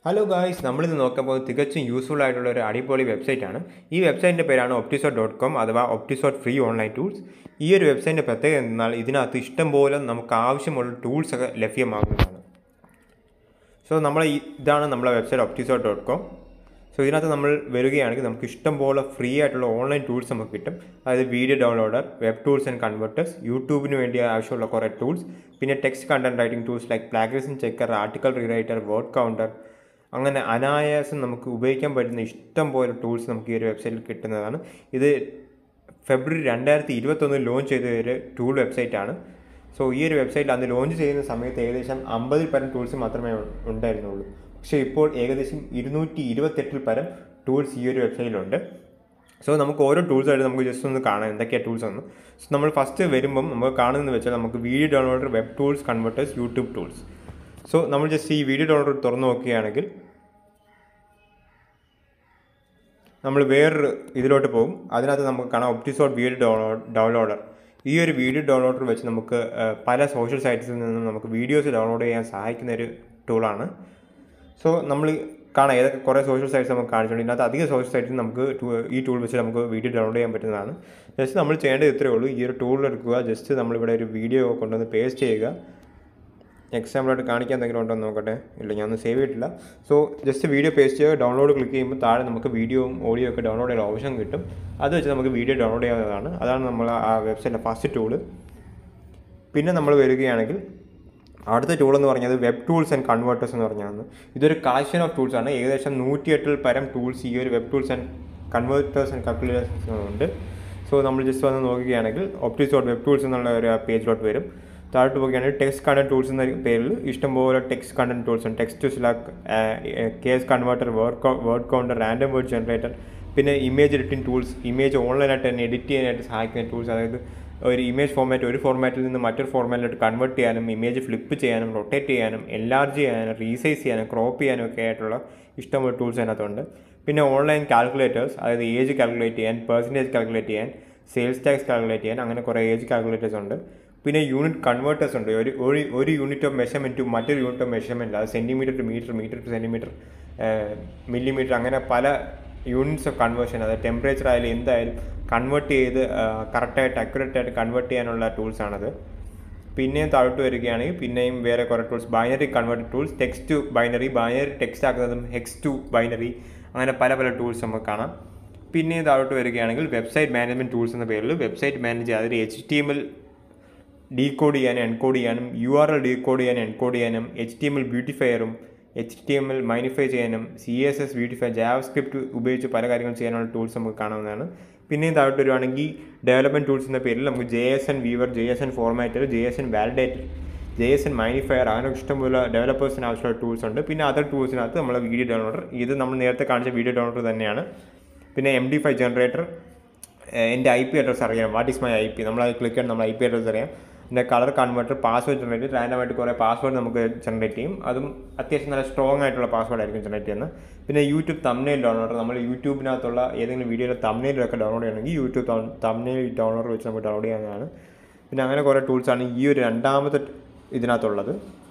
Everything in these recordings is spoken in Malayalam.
ഹലോ ഗായ്സ് നമ്മളിത് നോക്കാൻ പോകുന്നത് തികച്ചും യൂസ്ഫുൾ ആയിട്ടുള്ള ഒരു അടിപൊളി വെബ്സൈറ്റാണ് ഈ വെബ്സൈറ്റിൻ്റെ പേരാണ് ഒപ്റ്റിസോട്ട് ഡോട്ട് കോം അഥവാ ഒപ്റ്റിസോട്ട് ഫ്രീ ഓൺലൈൻ ടൂൾസ് ഈ ഒരു വെബ്സൈറ്റിൻ്റെ പ്രത്യേകത എന്നാൽ ഇതിനകത്ത് ഇഷ്ടംപോലെ നമുക്ക് ആവശ്യമുള്ള ടൂൾസ് ഒക്കെ ലഭ്യമാകുന്നതാണ് സോ നമ്മൾ ഈ- ഇതാണ് നമ്മളെ വെബ്സൈറ്റ് ഒപ്റ്റിസോട്ട് ഡോട്ട് കോം സോ ഇതിനകത്ത് നമ്മൾ വരികയാണെങ്കിൽ നമുക്ക് ഇഷ്ടംപോലെ ഫ്രീ ആയിട്ടുള്ള ഓൺലൈൻ ടൂൾസ് നമുക്ക് കിട്ടും അതായത് video downloader web tools and converters യൂട്യൂബിന് വേണ്ടി ആവശ്യമുള്ള കുറേ ടൂൾസ് പിന്നെ text content writing tools like plagiarism checker article rewriter word counter അങ്ങനെ അനായാസം നമുക്ക് ഉപയോഗിക്കാൻ പറ്റുന്ന ഇഷ്ടം പോലെ ടൂൾസ് നമുക്ക് ഈ ഒരു വെബ്സൈറ്റിൽ കിട്ടുന്നതാണ് ഇത് ഫെബ്രുവരി രണ്ടായിരത്തി ഇരുപത്തൊന്നിൽ ലോഞ്ച് ചെയ്ത ഒരു ടൂൾ വെബ്സൈറ്റാണ് സോ ഈ ഒരു വെബ്സൈറ്റിൽ അന്ന് ലോഞ്ച് ചെയ്യുന്ന സമയത്ത് ഏകദേശം അമ്പതിൽ പരം ടൂൾസ് മാത്രമേ ഉ- ഉണ്ടായിരുന്നുള്ളൂ പക്ഷേ ഇപ്പോൾ ഏകദേശം ഇരുന്നൂറ്റി ഇരുപത്തെട്ടിൽ പരം ടൂൾസ് ഈ ഒരു വെബ്സൈറ്റിലുണ്ട് സോ നമുക്ക് ഓരോ ടൂൾസ് ആയിട്ട് നമുക്ക് ജസ്റ്റ് ഒന്ന് കാണാം എന്തൊക്കെയാണ് ടൂൾസ് എന്ന് സോ നമ്മൾ ഫസ്റ്റ് വരുമ്പം നമ്മൾ കാണുന്നത് വെച്ചാൽ നമുക്ക് video downloader web tools converters YouTube tools so നമ്മൾ ജസ്റ്റ് ഈ വീഡിയോ ഡൗൺലോഡ് തുറന്നു നോക്കുകയാണെങ്കിൽ നമ്മൾ വേറൊരു ഇതിലോട്ട് പോകും അതിനകത്ത് നമുക്ക് കാണാം ഒപ്റ്റിസോഡ് വീഡിയോ ഡൗൺലോഡ് ഡൗൺലോഡർ ഈ ഒരു വീഡിയോ ഡൗൺലോഡർ വെച്ച് നമുക്ക് ആ, പല സോഷ്യൽ സൈറ്റ്സിൽ നിന്നും നമുക്ക് വീഡിയോസ് ഡൗൺലോഡ് ചെയ്യാൻ സഹായിക്കുന്ന ഒരു ടൂളാണ് സോ നമ്മൾ കാണാം ഏതൊക്കെ കുറേ സോഷ്യൽ സൈറ്റ്സ് നമുക്ക് കാണിച്ചിട്ടുണ്ട് ഇതിനകത്ത് അധിക സോഷ്യൽ സൈറ്റ്സിൽ നമുക്ക് ടൂ- ഈ ടൂൾ വെച്ച് നമുക്ക് വീഡിയോ ഡൗൺലോഡ് ചെയ്യാൻ പറ്റുന്നതാണ് ജസ്റ്റ് നമ്മൾ ചെയ്യേണ്ടത് ഇത്രയേ ഉള്ളൂ ഈ ഒരു ടൂൾ എടുക്കുക ജസ്റ്റ് നമ്മളിവിടെ ഒരു വീഡിയോ കൊണ്ടുവന്ന് പേസ്റ്റ് ചെയ്യുക എക്സാമ്പിളായിട്ട് കാണിക്കാൻ എന്തെങ്കിലും ഉണ്ടോ എന്ന് നോക്കട്ടെ ഇല്ല ഞാൻ ഒന്ന് സേവ് ചെയ്തിട്ടില്ല സോ ജസ്റ്റ് വീഡിയോ പേസ്റ്റ് ചെയ്യുക ഡൗൺലോഡ് ക്ലിക്ക് ചെയ്യുമ്പോൾ താഴെ നമുക്ക് വീഡിയോയും ഓഡിയോ ഒക്കെ ഡൗൺലോഡ് ചെയ്യാൻ ഓപ്ഷൻ കിട്ടും അത് വെച്ച് നമുക്ക് വീഡിയോ ഡൗൺലോഡ് ചെയ്യാവുന്നതാണ് അതാണ് നമ്മൾ ആ വെബ്സൈറ്റിലെ ഫസ്റ്റ് ടൂള് പിന്നെ നമ്മൾ വരികയാണെങ്കിൽ അടുത്ത ടൂൾ എന്ന് പറഞ്ഞത് വെബ് ടൂൾസ് ആൻഡ് കൺവേർട്ടേഴ്സ് എന്ന് പറഞ്ഞാണ് ഇതൊരു കളക്ഷൻ ഓഫ് ടൂൾസ് ആണ് ഏകദേശം നൂറ്റിയെട്ടിൽ പരം ടൂൾസ് ഈ ഒരു web tools and converters and calculators ഉണ്ട് സോ നമ്മൾ ജസ്റ്റ് വന്ന് നോക്കുകയാണെങ്കിൽ ഒപ്റ്റിസോട്ട് വെബ് ടൂൾസ് എന്നുള്ള ഒരു പേജിലോട്ട് വരും താഴോട്ട് പോവുകയാണെങ്കിൽ ടെക്സ്റ്റ് കണ്ടന്റ് ടൂൾസ് എന്ന പേരിൽ ഇഷ്ടംപോലെ ടെക്സ്റ്റ് കണ്ടന്റ് ടൂൾസ് ഉണ്ട് ടെക്സ്റ്റ് ടു സിലാക്ക് case converter word word counter random word generator പിന്നെ ഇമേജ് എഡിറ്റിംഗ് ടൂൾസ് ഇമേജ് ഓൺലൈനായിട്ട് തന്നെ എഡിറ്റ് ചെയ്യാനായിട്ട് സഹായിക്കുന്ന ടൂൾസ് അതായത് ഒരു ഇമേജ് ഫോർമാറ്റ് ഒരു ഫോർമാറ്റിൽ നിന്ന് മറ്റൊരു ഫോർമാറ്റിലോട്ട് കൺവേർട്ട് ചെയ്യാനും ഇമേജ് ഫ്ലിപ്പ് ചെയ്യാനും റൊട്ടേറ്റ് ചെയ്യാനും എൻലാർജ് ചെയ്യാനും റീസൈസ് ചെയ്യാനും ക്രോപ്പ് ചെയ്യാനും ഒക്കെ ആയിട്ടുള്ള ഇഷ്ടംപോലെ ടൂൾസ് അതിനകത്തുണ്ട് പിന്നെ ഓൺലൈൻ കാൽക്കുലേറ്റേഴ്സ് അതായത് ഏജ് കാൽക്കുലേറ്റ് ചെയ്യാൻ പെർസെൻറ്റേജ് കാൽക്കുലേറ്റ് ചെയ്യാൻ സെയിൽസ് ടാക്സ് കാൽക്കുലേറ്റ് ചെയ്യാൻ അങ്ങനെ കുറേ ഏജ് കാൽക്കുലേറ്റേഴ്സ് ഉണ്ട് പിന്നെ യൂണിറ്റ് കൺവേർട്ടേഴ്സ് ഉണ്ട് ഒരു ഒരു ഒരു യൂണിറ്റ് ഓഫ് മെഷർമെൻറ്റ് ടു മറ്റൊരു യൂണിറ്റ് ഓഫ് മെഷർമെൻറ്റ് അത് centimetre to metre metre to centimetre millimetre അങ്ങനെ പല യൂണിറ്റ്സ് ഓഫ് കൺവേർഷൻ അതായത് ടെമ്പറേച്ചർ ആയാലും എന്തായാലും കൺവേർട്ട് ചെയ്ത് കറക്റ്റായിട്ട് അക്യുറേറ്റ് ആയിട്ട് കൺവേർട്ട് ചെയ്യാനുള്ള ടൂൾസാണത് പിന്നെയും താഴോട്ട് വരികയാണെങ്കിൽ പിന്നെയും വേറെ കുറേ tools binary convert tools text to binary binary text ആക്കുന്നതും ഹെക്സ് ടു ബൈനറി അങ്ങനെ പല പല ടൂൾസ് നമുക്ക് കാണാം പിന്നെയും താഴോട്ട് വരികയാണെങ്കിൽ വെബ്സൈറ്റ് മാനേജ്മെൻറ്റ് ടൂൾസ് എന്ന പേരിൽ വെബ്സൈറ്റ് മാനേജ് അതിൽ H T M L decode ചെയ്യാനും എൻകോഡ് ചെയ്യാനും യു ആർ എൽ ഡീകോഡ് ചെയ്യാനും എൻകോഡ് ചെയ്യാനും എച്ച് ടി എം എൽ ബ്യൂട്ടിഫയറും H T M L minify ചെയ്യാനും C S S beautify JavaScript ഉപയോഗിച്ച് പല കാര്യങ്ങൾ ചെയ്യാനുള്ള ടൂൾസ് നമുക്ക് കാണാവുന്നതാണ് പിന്നെയും താഴോട്ട് വരുവാണെങ്കിൽ ഡെവലപ്മെൻറ്റ് ടൂൾസ് എന്ന പേരിൽ നമുക്ക് J S N viewer J S N formatter J S N validator J S N minifier അങ്ങനെ ഇഷ്ടംപോലെ ഡെവലപ്പേഴ്സിന് ആവശ്യമുള്ള ടൂൾസ് ഉണ്ട് പിന്നെ അതർ ടൂൾസിനകത്ത് നമ്മൾ വീഡിയോ ഡൗൺലോഡർ ഇത് നമ്മൾ നേരത്തെ കാണിച്ച വീഡിയോ ഡൗൺലോഡർ തന്നെയാണ് പിന്നെ എം ഡി ഫൈവ് ജനറേറ്റർ എൻ്റെ ഐ പി അഡ്രസ് അറിയാം what is my I P നമ്മൾ അത് ക്ലിക്ക് ചെയ്യണം നമ്മൾ ഐ പി അഡ്രസ് അറിയാം പിന്നെ കളർ കൺവേർട്ടർ പാസ്വേഡ് ജനറേറ്റ് റാൻഡമായിട്ട് കുറേ പാസ്വേഡ് നമുക്ക് ജനറേറ്റ് ചെയ്യും അതും അത്യാവശ്യം നല്ല സ്ട്രോങ് ആയിട്ടുള്ള പാസ്വേഡ് ആയിരിക്കും ജനറേറ്റ് ചെയ്യുന്നത് പിന്നെ യൂട്യൂബ് തമ്നെയിൽ ഡൗൺലോഡർ നമ്മൾ യൂട്യൂബിനകത്തുള്ള ഏതെങ്കിലും വീഡിയോയിൽ തമ്നെയിലൊക്കെ ഡൗൺലോഡ് ചെയ്യണമെങ്കിൽ യൂട്യൂബ് തമ്നെയിൽ ഡൗൺലോഡർ വെച്ച് നമുക്ക് ഡൗൺലോഡ് ചെയ്യാവുന്നതാണ് പിന്നെ അങ്ങനെ കുറേ ടൂൾസാണ് ഈ ഒരു രണ്ടാമത്തെ ഇതിനകത്തുള്ളത്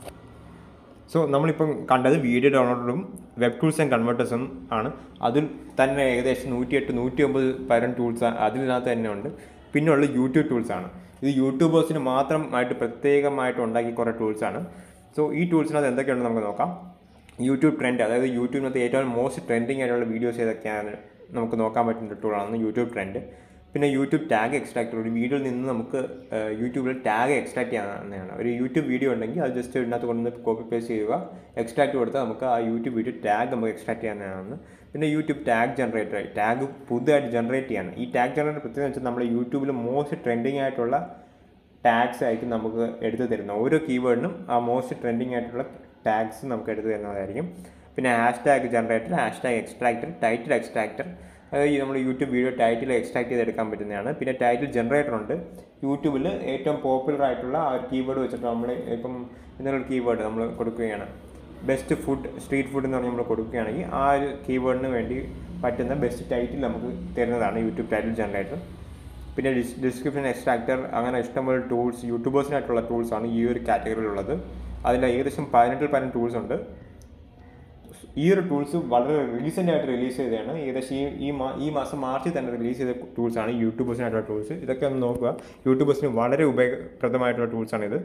സോ നമ്മളിപ്പം കണ്ടത് വീഡിയോ ഡൗൺലോഡറും വെബ് ടൂൾസ് ആൻഡ് കൺവേർട്ടേഴ്സും ആണ് അതിൽ തന്നെ ഏകദേശം നൂറ്റിയെട്ട് നൂറ്റി ഒമ്പത് പരം ടൂൾസ് അതിനകത്ത് തന്നെ ഉണ്ട് പിന്നെ ഉള്ളത് യൂട്യൂബ് ടൂൾസാണ് ഇത് യൂട്യൂബേഴ്സിന് മാത്രമായിട്ട് പ്രത്യേകമായിട്ട് ഉണ്ടാക്കിയ കുറേ ടൂൾസാണ് സോ ഈ ടൂൾസിനകത്ത് എന്തൊക്കെയുണ്ടെന്ന് നമുക്ക് നോക്കാം യൂട്യൂബ് ട്രെൻഡ് അതായത് യൂട്യൂബിനകത്ത് ഏറ്റവും മോസ്റ്റ് ട്രെൻഡിങ് ആയിട്ടുള്ള വീഡിയോസ് ഏതൊക്കെയാണ് നമുക്ക് നോക്കാൻ പറ്റുന്ന ടൂളാണ് യൂട്യൂബ് ട്രെൻഡ് പിന്നെ യൂട്യൂബ് ടാഗ് എക്സ്ട്രാക്ടർ ഒരു വീഡിയോയിൽ നിന്ന് നമുക്ക് ഏഹ്, യൂട്യൂബിൽ ടാഗ് എക്സ്ട്രാക്ട് ചെയ്യാവുന്നതാണ് ഒരു യൂട്യൂബ് വീഡിയോ ഉണ്ടെങ്കിൽ അത് ജസ്റ്റ് ഇതിനകത്ത് കൊണ്ടുവന്ന് കോപ്പി പേസ്റ്റ് ചെയ്യുക എക്സ്ട്രാക്ട് കൊടുത്താൽ നമുക്ക് ആ യൂട്യൂബ് വീഡിയോ ടാഗ് നമുക്ക് എക്സ്ട്രാക്ട് ചെയ്യാവുന്നതാണ് പിന്നെ യൂട്യൂബ് ടാഗ് ജനറേറ്റർ ടാഗ് പുതുതായിട്ട് ജനറേറ്റ് ചെയ്യാണ് ഈ ടാഗ് ജനറേറ്റർ പ്രത്യേകം വെച്ചാൽ നമ്മുടെ യൂട്യൂബിൽ മോസ്റ്റ് ട്രെൻഡിങ് ആയിട്ടുള്ള ടാഗ്സ് ആയിരിക്കും നമുക്ക് എടുത്തു തരുന്നത് ഓരോ കീവേഡിനും ആ മോസ്റ്റ് ട്രെൻഡിങ് ആയിട്ടുള്ള ടാഗ്സ് നമുക്ക് എടുത്തു തരുന്നതായിരിക്കും പിന്നെ hashtag generator hashtag extractor title extractor അതായത് ഈ നമ്മൾ യൂട്യൂബ് വീഡിയോ ടൈറ്റിൽ എക്സ്ട്രാക്ട് ചെയ്തെടുക്കാൻ പറ്റുന്നതാണ് പിന്നെ ടൈറ്റിൽ ജനറേറ്റർ ഉണ്ട് യൂട്യൂബിൽ ഏറ്റവും പോപ്പുലർ ആയിട്ടുള്ള ആ കീവേഡ് വെച്ചിട്ട് നമ്മൾ ഇപ്പം എന്തെങ്കിലും കീവേഡ് നമ്മൾ കൊടുക്കുകയാണ് ബെസ്റ്റ് ഫുഡ് സ്ട്രീറ്റ് ഫുഡ് എന്ന് പറഞ്ഞ് നമ്മൾ കൊടുക്കുകയാണെങ്കിൽ ആ ഒരു കീവേഡിന് വേണ്ടി പറ്റുന്ന ബെസ്റ്റ് ടൈറ്റിൽ നമുക്ക് തരുന്നതാണ് യൂട്യൂബ് ടൈറ്റിൽ ജനറേറ്റർ പിന്നെ ഡിസ് ഡിസ്ക്രിപ്ഷൻ എക്സ്ട്രാക്ടർ അങ്ങനെ ഇഷ്ടംപോലെ ടൂൾസ് യൂട്യൂബേഴ്സിനായിട്ടുള്ള ടൂൾസാണ് ഈ ഒരു കാറ്റഗറിയിലുള്ളത് അതിൽ ഏകദേശം പതിനെട്ടിൽ പതിനെട്ട് ടൂൾസ് ഉണ്ട് ഈ ഒരു ടൂൾസ് വളരെ റീസെൻ്റ് ആയിട്ട് റിലീസ് ചെയ്തതാണ് ഏകദേശം ഈ ഈ മാ ഈ മാസം മാർച്ചിൽ തന്നെ റിലീസ് ചെയ്ത ടൂൾസാണ് യൂട്യൂബേഴ്സിനായിട്ടുള്ള ടൂൾസ് ഇതൊക്കെ ഒന്ന് നോക്കുക യൂട്യൂബേഴ്സിന് വളരെ ഉപയോഗപ്രദമായിട്ടുള്ള ടൂൾസാണിത്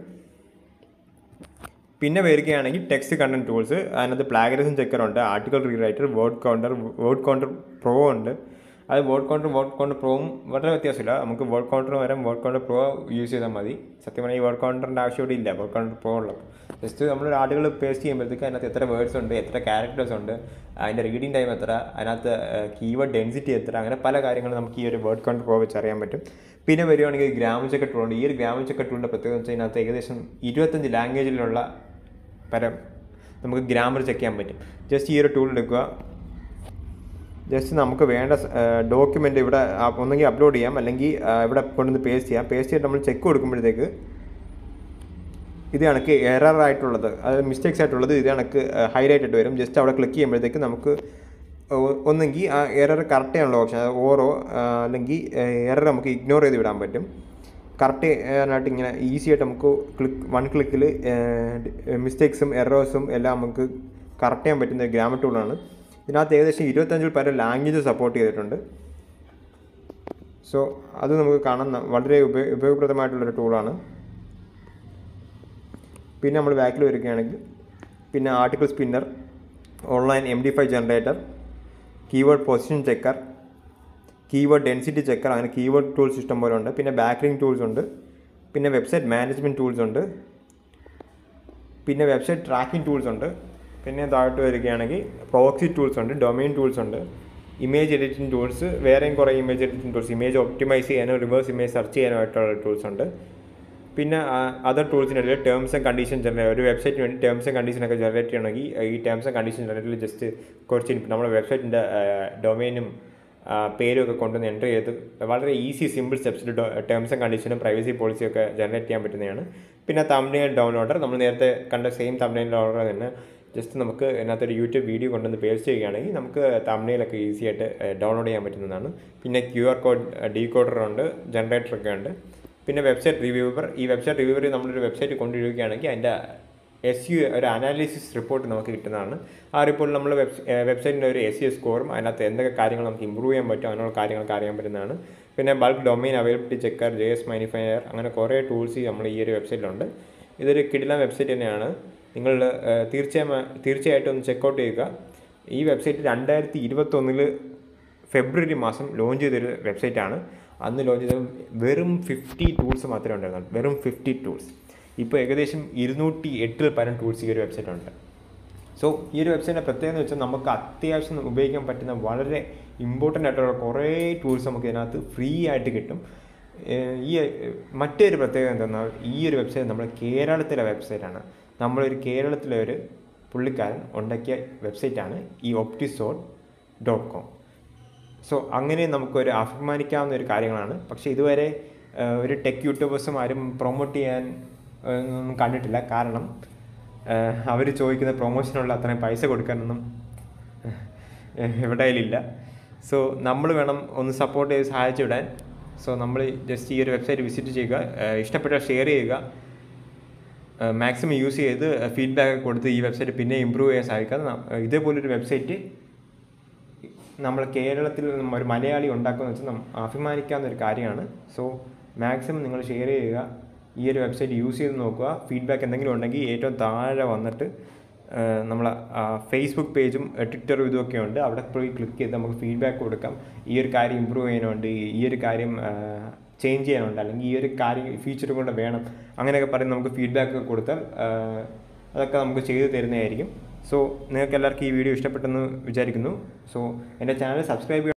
പിന്നെ വരികയാണെങ്കിൽ ടെക്സ്റ്റ് കണ്ടന്റ് ടൂൾസ് അതിനകത്ത് പ്ലാഗറിസം ചെക്കർ ഉണ്ട് article rewriter word counter word counter pro ഉണ്ട് അത് വേർഡ് കൗണ്ടർ വേർഡ് കൗണ്ടർ പ്രോവും വളരെ വ്യത്യാസമില്ല നമുക്ക് വേർഡ് കൗണ്ടർ വരാം വേർഡ് കൗണ്ടർ പ്രോ യൂസ് ചെയ്താൽ മതി സത്യം പറഞ്ഞാൽ ഈ വേർഡ് കൗണ്ടറിൻ്റെ ആവശ്യം ഇവിടെ ഇല്ല വേർഡ് കൗണ്ടർ പ്രോ ഉള്ളത് ജസ്റ്റ് നമ്മൾ ആർട്ടുകൾ പേസ്റ്റ് ചെയ്യുമ്പോഴത്തേക്ക് അതിനകത്ത് എത്ര വേർഡ്സ് ഉണ്ട് എത്ര ക്യാരക്ടേഴ്സ് ഉണ്ട് അതിൻ്റെ റീഡിംഗ് ടൈം എത്ര അതിനകത്ത് കീവേഡ് ഡെൻസിറ്റി എത്ര അങ്ങനെ പല കാര്യങ്ങളും നമുക്ക് ഈ ഒരു വേർഡ് കൗണ്ടർ പ്രോ വെച്ച് അറിയാൻ പറ്റും പിന്നെ വരികയാണെങ്കിൽ ഗ്രാമർ ചെക്കർ ടൂൾ ഉണ്ട് ഈ ഒരു ഗ്രാമർ ചെക്കർ ടൂളിൻ്റെ പ്രത്യേകത വെച്ചാൽ ഇതിനകത്ത് ഏകദേശം ഇരുപത്തഞ്ച് ലാംഗ്വേജിലുള്ള പരം നമുക്ക് ഗ്രാമർ ചെക്ക് ചെയ്യാൻ പറ്റും ജസ്റ്റ് ഈ ഒരു ടൂൾ എടുക്കുക ജസ്റ്റ് നമുക്ക് വേണ്ട ഡോക്യുമെൻ്റ് ഇവിടെ ആ- ഒന്നെങ്കിൽ അപ്ലോഡ് ചെയ്യാം അല്ലെങ്കിൽ ആ, ഇവിടെ കൊണ്ടുവന്ന് പേസ്റ്റ് ചെയ്യാം പേസ്റ്റ് ചെയ്തിട്ട് നമ്മൾ ചെക്ക് കൊടുക്കുമ്പോഴത്തേക്ക് ഇത് കണക്ക് എറർ ആയിട്ടുള്ളത് അത് മിസ്റ്റേക്സ് ആയിട്ടുള്ളത് ഇത് കണക്ക് ഹൈലൈറ്റ് ആയിട്ട് വരും ജസ്റ്റ് അവിടെ ക്ലിക്ക് ചെയ്യുമ്പോഴത്തേക്ക് നമുക്ക് ഒ- ഒന്നെങ്കിൽ ആ എറർ കറക്റ്റ് ചെയ്യാനുള്ള ഓപ്ഷൻ അത് ഓരോ അല്ലെങ്കിൽ എറർ നമുക്ക് ഇഗ്നോർ ചെയ്ത് വിടാൻ പറ്റും കറക്റ്റ് ആയിട്ട് ഇങ്ങനെ ഈസി ആയിട്ട് നമുക്ക് ക്ലിക്ക് വൺ ക്ലിക്കിൽ മിസ്റ്റേക്സും എറേഴ്സും എല്ലാം നമുക്ക് കറക്റ്റ് ചെയ്യാൻ പറ്റുന്ന ഒരു ഗ്രാമർ ടൂളാണ് ഇതിനകത്ത് ഏകദേശം ഇരുപത്തഞ്ചിൽ പല ലാംഗ്വേജ് സപ്പോർട്ട് ചെയ്തിട്ടുണ്ട് സോ അത് നമുക്ക് കാണാൻ ന- വളരെ ഉപയോ ഉപയോഗപ്രദമായിട്ടുള്ളൊരു ടൂളാണ് പിന്നെ നമ്മൾ ബാക്കിൽ വരികയാണെങ്കിൽ പിന്നെ article spinner online M D five generator keyword position checker keyword density checker അങ്ങനെ കീവേഡ് ടൂൾസ് ഇഷ്ടം പോലെ ഉണ്ട് പിന്നെ ബാക്ക്ലിംഗ് ടൂൾസ് ഉണ്ട് പിന്നെ വെബ്സൈറ്റ് മാനേജ്മെൻറ്റ് ടൂൾസ് ഉണ്ട് പിന്നെ വെബ്സൈറ്റ് ട്രാക്കിംഗ് ടൂൾസ് ഉണ്ട് പിന്നെ താഴോട്ട് വരികയാണെങ്കിൽ പ്രോക്സി ടൂൾസ് ഉണ്ട് ഡൊമൈൻ ടൂൾസ് ഉണ്ട് ഇമേജ് എഡിറ്റിംഗ് ടൂൾസ് വേറെയും കുറേ image editing tools image optimise ചെയ്യാനോ റിവേഴ്സ് ഇമേജ് സെർച്ച് ചെയ്യാനായിട്ടുള്ള ടൂൾസ് ഉണ്ട് പിന്നെ അതർ ടൂൾസിനിടയിൽ ടേംസ് ആൻഡ് കണ്ടീഷൻ ജനറേറ്റ് ഒരു വെബ്സൈറ്റിന് വേണ്ടി ടേംസ് ആൻഡ് കണ്ടീഷൻ ഒക്കെ ജനറേറ്റ് ചെയ്യണമെങ്കിൽ ഈ ടേംസ് ആൻഡ് കണ്ടീഷൻ ജനറേറ്ററിൽ ജസ്റ്റ് കുറച്ച് ഇൻപുട്ട് നമ്മുടെ വെബ്സൈറ്റിൻ്റെ ഡൊമൈനും പേരും ഒക്കെ കൊണ്ടുവന്ന് എൻ്റർ ചെയ്ത് വളരെ ഈസി സിമ്പിൾ സ്റ്റെപ്സിൽ ടേംസ് ആൻഡ് കണ്ടീഷനും പ്രൈവസി പോളിസിയും ഒക്കെ ജനറേറ്റ് ചെയ്യാൻ പറ്റുന്നതാണ് പിന്നെ തമിഴ്നയിൽ ഡൗൺലോഡർ നമ്മൾ നേരത്തെ കണ്ട സെയിം തമിഴ്നയിൽ ഡൗൺലോഡർ തന്നെ ജസ്റ്റ് നമുക്ക് ഇതിനകത്തൊരു യൂട്യൂബ് വീഡിയോ കൊണ്ടുവന്ന് പേസ്റ്റ് ചെയ്യുകയാണെങ്കിൽ നമുക്ക് തമിഴ്നയിലൊക്കെ ഈസി ആയിട്ട് ഡൗൺലോഡ് ചെയ്യാൻ പറ്റുന്നതാണ് പിന്നെ ക്യു ആർ കോഡ് ഡീ കോഡറുണ്ട് ജനറേറ്ററൊക്കെ ഉണ്ട് പിന്നെ വെബ്സൈറ്റ് റിവ്യൂവർ ഈ വെബ്സൈറ്റ് റിവ്യൂവർ നമ്മളൊരു വെബ്സൈറ്റ് കൊണ്ടുവരികയാണെങ്കിൽ അതിൻ്റെ എസ് യു ഒരു അനാലിസിസ് റിപ്പോർട്ട് നമുക്ക് കിട്ടുന്നതാണ് ആ റിപ്പോർട്ടിൽ നമ്മൾ വെബ് വെബ്സൈറ്റിൻ്റെ ഒരു എസ് യു സ്കോറും അതിനകത്ത് എന്തൊക്കെ കാര്യങ്ങൾ നമുക്ക് ഇമ്പ്രൂവ് ചെയ്യാൻ പറ്റും അങ്ങനെയുള്ള കാര്യങ്ങളൊക്കെ അറിയാൻ പറ്റുന്നതാണ് പിന്നെ bulk domain availability checker J S minifier അങ്ങനെ കുറേ ടൂൾസ് നമ്മൾ ഈ ഒരു വെബ്സൈറ്റിലുണ്ട് ഇതൊരു കിടിലൻ വെബ്സൈറ്റ് തന്നെയാണ് നിങ്ങൾ ഏഹ്, തീർച്ചയായും തീർച്ചയായിട്ടും ഒന്ന് ചെക്കൗട്ട് ചെയ്യുക ഈ വെബ്സൈറ്റ് രണ്ടായിരത്തി ഇരുപത്തൊന്നിൽ ഫെബ്രുവരി മാസം ലോഞ്ച് ചെയ്തൊരു വെബ്സൈറ്റാണ് അന്ന് ലോഞ്ച് ചെയ്ത വെറും ഫിഫ്റ്റി ടൂൾസ് മാത്രമേ ഉണ്ടായിരുന്നുള്ളൂ വെറും ഫിഫ്റ്റി ടൂൾസ് ഇപ്പോൾ ഏകദേശം ഇരുന്നൂറ്റി എട്ടിൽ പരം ടൂൾസ് ഈ ഒരു വെബ്സൈറ്റ് ഉണ്ട് സോ ഈ ഒരു വെബ്സൈറ്റിൻ്റെ പ്രത്യേകത എന്ന് വെച്ചാൽ നമുക്ക് അത്യാവശ്യം ഉപയോഗിക്കാൻ പറ്റുന്ന വളരെ ഇമ്പോർട്ടൻ്റ് ആയിട്ടുള്ള കുറേ ടൂൾസ് നമുക്ക് ഇതിനകത്ത് ഫ്രീ ആയിട്ട് കിട്ടും ഏഹ് ഈ ഏഹ് മറ്റൊരു പ്രത്യേകത എന്തെന്നാൽ ഈ ഒരു വെബ്സൈറ്റ് നമ്മുടെ കേരളത്തിലെ വെബ്സൈറ്റാണ് നമ്മളൊരു കേരളത്തിലെ ഒരു പുള്ളിക്കാരൻ ഉണ്ടാക്കിയ വെബ്സൈറ്റാണ് ഈ ഒപ്റ്റിസോഡ് ഡോട്ട് കോം സോ അങ്ങനെ നമുക്കൊരു അഭിമാനിക്കാവുന്ന ഒരു കാര്യങ്ങളാണ് പക്ഷേ ഇതുവരെ ഏഹ്, ഒരു ടെക് യൂട്യൂബേഴ്സും ആരും പ്രൊമോട്ട് ചെയ്യാൻ ഏഹ്, ഒന്നും കണ്ടിട്ടില്ല കാരണം അവർ ചോദിക്കുന്ന പ്രൊമോഷനുള്ള അത്രയും പൈസ കൊടുക്കാനൊന്നും ഇവിടെ ഇല്ല സോ നമ്മൾ വേണം ഒന്ന് സപ്പോർട്ട് ചെയ്ത് സഹായിച്ചു വിടാൻ സോ നമ്മൾ ജസ്റ്റ് ഈ ഒരു വെബ്സൈറ്റ് വിസിറ്റ് ചെയ്യുക ഏഹ്, ഇഷ്ടപ്പെട്ടാൽ ഷെയർ ചെയ്യുക മാക്സിമം യൂസ് ചെയ്ത് ഫീഡ്ബാക്ക് കൊടുത്ത് ഈ വെബ്സൈറ്റ് പിന്നെ ഇമ്പ്രൂവ് ചെയ്യാൻ സഹായിക്കാതെ ന- ഇതേപോലൊരു വെബ്സൈറ്റ് നമ്മൾ കേരളത്തിൽ നമ്മ- ഒരു മലയാളി ഉണ്ടാക്കുമെന്ന് വെച്ചാൽ നം- അഭിമാനിക്കാവുന്ന ഒരു കാര്യമാണ് സോ മാക്സിമം നിങ്ങൾ ഷെയർ ചെയ്യുക ഈ ഒരു വെബ്സൈറ്റ് യൂസ് ചെയ്ത് നോക്കുക ഫീഡ്ബാക്ക് എന്തെങ്കിലും ഉണ്ടെങ്കിൽ ഏറ്റവും താഴെ വന്നിട്ട് നമ്മൾ ഫേസ്ബുക്ക് പേജും ട്വിറ്ററും ഇതൊക്കെ ഉണ്ട് അവിടെ പോയി ക്ലിക്ക് ചെയ്ത് നമുക്ക് ഫീഡ്ബാക്ക് കൊടുക്കാം ഈ ഒരു കാര്യം ഇമ്പ്രൂവ് ചെയ്യാനുണ്ട് ഈ ഒരു കാര്യം ചേഞ്ച് ചെയ്യാനുണ്ട് അല്ലെങ്കിൽ ഈ ഒരു കാര്യം ഫീച്ചറും കൂടെ വേണം അങ്ങനെയൊക്കെ പറഞ്ഞ് നമുക്ക് ഫീഡ്ബാക്ക് ഒക്കെ കൊടുത്താൽ ആ, അതൊക്കെ നമുക്ക് ചെയ്തു തരുന്നതായിരിക്കും സോ നിങ്ങൾക്ക് എല്ലാവർക്കും ഈ വീഡിയോ ഇഷ്ടപ്പെട്ടെന്ന് വിചാരിക്കുന്നു സോ എൻ്റെ ചാനൽ സബ്സ്ക്രൈബ്